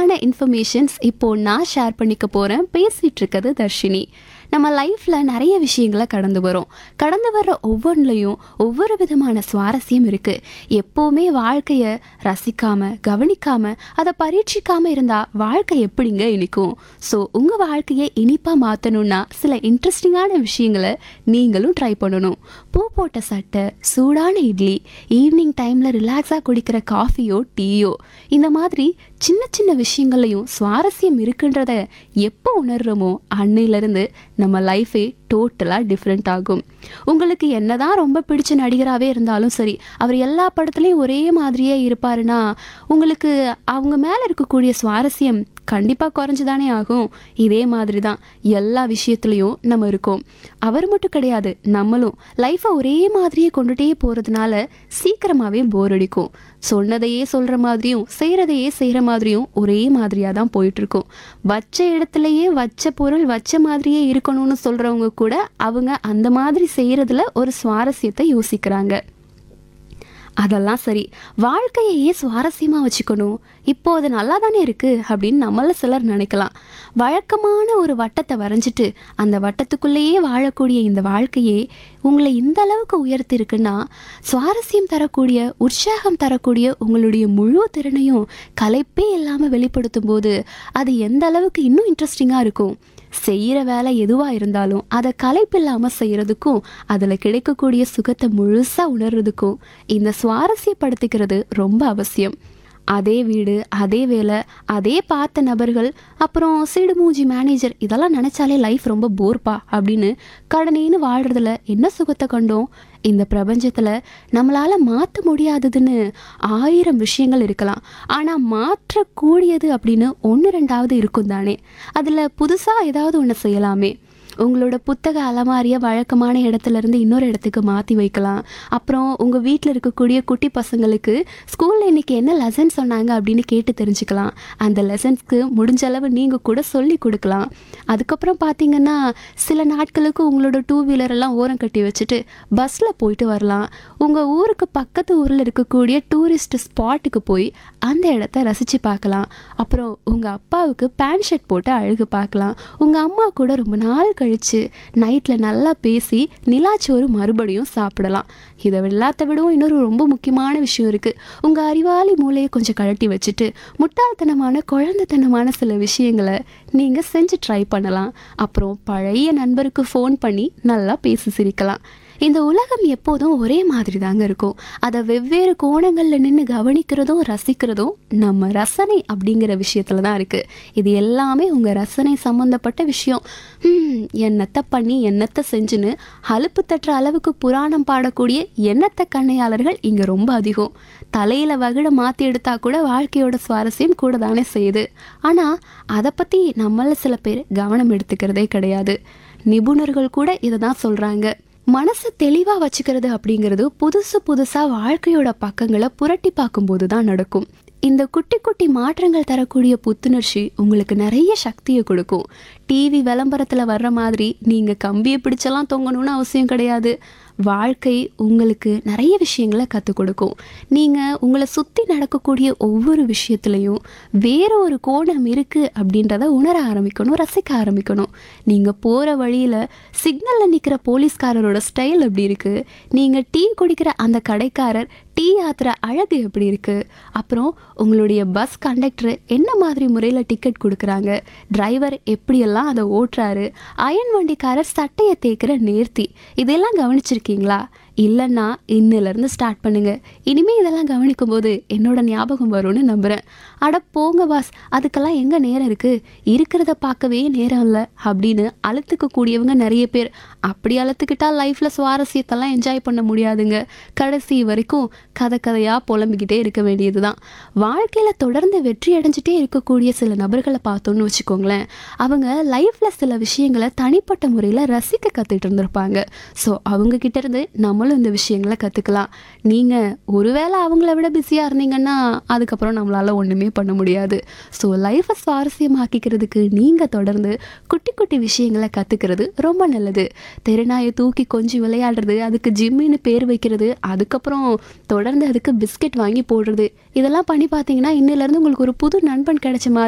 இன்ட்ரெஸ்டிங்கான இன்ஃபர்மேஷன்ஸ் இப்போ நான் ஷேர் பண்ணிக்க போகிறேன் பேசிகிட்டு இருக்கிறது தர்ஷினி நம்ம லைஃப்பில் நிறைய விஷயங்களை கடந்து வரோம் கடந்து வர்ற ஒவ்வொன்றுலையும் ஒவ்வொரு விதமான சுவாரஸ்யம் இருக்குது எப்போவுமே வாழ்க்கையை ரசிக்காமல் கவனிக்காமல் அதை பரீட்சிக்காமல் இருந்தால் வாழ்க்கை எப்படிங்க இனிக்கும் ஸோ உங்கள் வாழ்க்கையை இனிப்பாக மாற்றணுன்னா சில இன்ட்ரெஸ்டிங்கான விஷயங்களை நீங்களும் ட்ரை பண்ணணும் பூ போட்ட சட்டை சூடான இட்லி ஈவினிங் டைமில் ரிலாக்ஸாக குடிக்கிற காஃபியோ டீயோ இந்த மாதிரி சின்ன சின்ன விஷயங்கள்லையும் சுவாரஸ்யம் இருக்குன்றத எப்போ உணர்றோமோ அன்னையிலேருந்து நம்ம லைஃபே டோட்டலாக டிஃப்ரெண்ட் ஆகும் உங்களுக்கு என்னதான் ரொம்ப பிடிச்ச நடிகராகவே இருந்தாலும் சரி அவர் எல்லா படத்துலையும் ஒரே மாதிரியே இருப்பாருன்னா உங்களுக்கு அவங்க மேலே இருக்கக்கூடிய சுவாரஸ்யம் கண்டிப்பாக குறைஞ்சுதானே ஆகும் இதே மாதிரி தான் எல்லா விஷயத்துலையும் நம்ம இருக்கோம் அவர் மட்டும் கிடையாது நம்மளும் லைஃப்பை ஒரே மாதிரியே கொண்டுட்டே போகிறதுனால சீக்கிரமாகவே போர் அடிக்கும் சொன்னதையே சொல்கிற மாதிரியும் செய்கிறதையே செய்கிற மாதிரியும் ஒரே மாதிரியாக தான் போயிட்டுருக்கும் வச்ச இடத்துலையே வச்ச பொருள் வச்ச மாதிரியே இருக்கணும்னு சொல்கிறவங்க கூட அவங்க அந்த மாதிரி செய்கிறதுல ஒரு சுவாரஸ்யத்தை யோசிக்கிறாங்க அதெல்லாம் சரி வாழ்க்கையை ஏன் சுவாரஸ்யமாக வச்சுக்கணும் இப்போ அது நல்லா தானே இருக்குது அப்படின்னு நம்மள சிலர் நினைக்கலாம் வழக்கமான ஒரு வட்டத்தை வரைஞ்சிட்டு அந்த வட்டத்துக்குள்ளேயே வாழக்கூடிய இந்த வாழ்க்கையே உங்களை இந்த அளவுக்கு உயர்த்திருக்குன்னா சுவாரஸ்யம் தரக்கூடிய உற்சாகம் தரக்கூடிய உங்களுடைய முழு திறனையும் கலைப்பே இல்லாமல் வெளிப்படுத்தும் போது அது எந்த அளவுக்கு இன்னும் இன்ட்ரெஸ்டிங்காக இருக்கும் செய்கிற வேலை எதுவாக இருந்தாலும் அதை களைப்பில்லாமல் செய்கிறதுக்கும் அதில் கிடைக்கக்கூடிய சுகத்தை முழுசாக உணர்றதுக்கும் இந்த சுவாரஸ்யப்படுத்திக்கிறது ரொம்ப அவசியம் அதே வீடு அதே வேலை அதே பார்த்த நபர்கள் அப்புறம் சிடுமூஞ்சி மேனேஜர் இதெல்லாம் நினச்சாலே லைஃப் ரொம்ப போர்ப்பா அப்படின்னு கடனேன்னு வாழ்கிறதுல என்ன சுகத்தை கண்டோம் இந்த பிரபஞ்சத்தில் நம்மளால் மாற்ற முடியாததுன்னு ஆயிரம் விஷயங்கள் இருக்கலாம் ஆனால் மாற்றக்கூடியது அப்படின்னு ஒன்று ரெண்டாவது இருக்கும் தானே அதில் புதுசாக ஏதாவது ஒன்று செய்யலாமே உங்களோட புத்தக அலமாரியை வழக்கமான இடத்துல இருந்து இன்னொரு இடத்துக்கு மாற்றி வைக்கலாம் அப்புறம் உங்கள் வீட்டில் இருக்கக்கூடிய குட்டி பசங்களுக்கு ஸ்கூலில் இன்னைக்கு என்ன லெசன் சொன்னாங்க அப்படின்னு கேட்டு தெரிஞ்சுக்கலாம் அந்த லெசன்ஸ்க்கு முடிஞ்ச அளவு நீங்கள் கூட சொல்லி கொடுக்கலாம் அதுக்கப்புறம் பார்த்தீங்கன்னா சில நாட்களுக்கு உங்களோட டூ வீலர் எல்லாம் ஓரம் கட்டி வச்சுட்டு பஸ்ஸில் போயிட்டு வரலாம் உங்கள் ஊருக்கு பக்கத்து ஊரில் இருக்கக்கூடிய டூரிஸ்ட் ஸ்பாட்டுக்கு போய் அந்த இடத்த ரசித்து பார்க்கலாம் அப்புறம் உங்கள் அப்பாவுக்கு பேண்ட் ஷர்ட் போட்டு அழகு பார்க்கலாம் உங்கள் அம்மா கூட ரொம்ப நாள் கழித்து நைட்டில் நல்லா பேசி நிலாச்சோறு மறுபடியும் சாப்பிடலாம் இதை எல்லாத்த விடவும் இன்னொரு ரொம்ப முக்கியமான விஷயம் இருக்குது உங்கள் அறிவாளி மூளையை கொஞ்சம் கழட்டி வச்சுட்டு முட்டாள்தனமான குழந்தைத்தனமான சில விஷயங்களை நீங்கள் செஞ்சு ட்ரை பண்ணலாம் அப்புறம் பழைய நண்பருக்கு ஃபோன் பண்ணி நல்லா பேசி சிரிக்கலாம் இந்த உலகம் எப்போதும் ஒரே மாதிரி தாங்க இருக்கும் அதை வெவ்வேறு கோணங்களில் நின்று கவனிக்கிறதும் ரசிக்கிறதும் நம்ம ரசனை அப்படிங்கிற விஷயத்துல தான் இருக்குது இது எல்லாமே உங்கள் ரசனை சம்மந்தப்பட்ட விஷயம் ஹம், என்னத்தை பண்ணி என்னத்தை செஞ்சுன்னு அலுப்பு தட்டுற அளவுக்கு புராணம் பாடக்கூடிய எண்ணத்தை கண்ணையாளர்கள் இங்கே ரொம்ப அதிகம் தலையில் வகிட மாற்றி எடுத்தா கூட வாழ்க்கையோட சுவாரஸ்யம் கூட தானே செய்யுது ஆனால் அதை பற்றி நம்மள சில பேர் கவனம் எடுத்துக்கிறதே கிடையாது நிபுணர்கள் கூட இதை தான் சொல்கிறாங்க மனசை தெளிவாக வச்சுக்கிறது அப்படிங்கிறது புதுசு புதுசாக வாழ்க்கையோட பக்கங்களை புரட்டி பார்க்கும்போது தான் நடக்கும் இந்த குட்டி குட்டி மாற்றங்கள் தரக்கூடிய புத்துணர்ச்சி உங்களுக்கு நிறைய சக்தியை கொடுக்கும் டிவி விளம்பரத்தில் வர்ற மாதிரி நீங்கள் கம்பியை பிடிச்செல்லாம் தொங்கணும்னு அவசியம் கிடையாது வாழ்க்கை உங்களுக்கு நிறைய விஷயங்களை கற்றுக் கொடுக்கும் நீங்கள் உங்களை சுற்றி நடக்கக்கூடிய ஒவ்வொரு விஷயத்துலையும் வேற ஒரு கோணம் இருக்குது அப்படின்றத உணர ஆரம்பிக்கணும் ரசிக்க ஆரம்பிக்கணும் நீங்கள் போகிற வழியில் சிக்னலில் நிற்கிற போலீஸ்காரரோட ஸ்டைல் எப்படி இருக்குது நீங்கள் டீ குடிக்கிற அந்த கடைக்காரர் டீ ஆத்துற அழகு எப்படி இருக்குது அப்புறம் உங்களுடைய பஸ் கண்டக்டர் என்ன மாதிரி முறையில் டிக்கெட் கொடுக்குறாங்க டிரைவர் எப்படியெல்லாம் அதை ஓட்டுறாரு அயன் வண்டிக்காரர் சட்டையை தேய்க்கிற நேர்த்தி இதெல்லாம் கவனிச்சிருக்கீங்களா இல்லைன்னா இன்னிலேருந்து ஸ்டார்ட் பண்ணுங்க இனிமே இதெல்லாம் கவனிக்கும் போது என்னோட ஞாபகம் வரும்னு நம்புகிறேன் அட போங்க பாஸ் அதுக்கெல்லாம் எங்கே நேரம் இருக்குது இருக்கிறத பார்க்கவே நேரம் இல்லை அப்படின்னு அழுத்துக்க கூடியவங்க நிறைய பேர் அப்படி அழுத்துக்கிட்டா லைஃப்பில் சுவாரஸ்யத்தெல்லாம் என்ஜாய் பண்ண முடியாதுங்க கடைசி வரைக்கும் கதை கதையாக புலம்பிக்கிட்டே இருக்க வேண்டியது தான் வாழ்க்கையில் தொடர்ந்து வெற்றி அடைஞ்சிட்டே இருக்கக்கூடிய சில நபர்களை பார்த்தோன்னு வச்சுக்கோங்களேன் அவங்க லைஃப்பில் சில விஷயங்களை தனிப்பட்ட முறையில் ரசிக்க கற்றுட்டு இருந்திருப்பாங்க ஸோ அவங்க கிட்ட இருந்து நம்மளும் இந்த விஷயங்களை கற்றுக்கலாம் நீங்கள் ஒருவேளை அவங்கள விட பிஸியாக இருந்தீங்கன்னா அதுக்கப்புறம் நம்மளால் ஒன்றுமே பண்ண முடியாது ஸோ லைஃப்பை சுவாரஸ்யமாக்கிக்கிறதுக்கு நீங்கள் தொடர்ந்து குட்டி குட்டி விஷயங்களை கற்றுக்கிறது ரொம்ப நல்லது தெருநாயை தூக்கி கொஞ்சம் விளையாடுறது அதுக்கு ஜிம்மின்னு பேர் வைக்கிறது அதுக்கப்புறம் தொடர்ந்து அதுக்கு பிஸ்கெட் வாங்கி போடுறது இதெல்லாம் பண்ணி பார்த்தீங்கன்னா இன்னிலேருந்து உங்களுக்கு ஒரு புது நண்பன் கிடைச்ச மாதிரி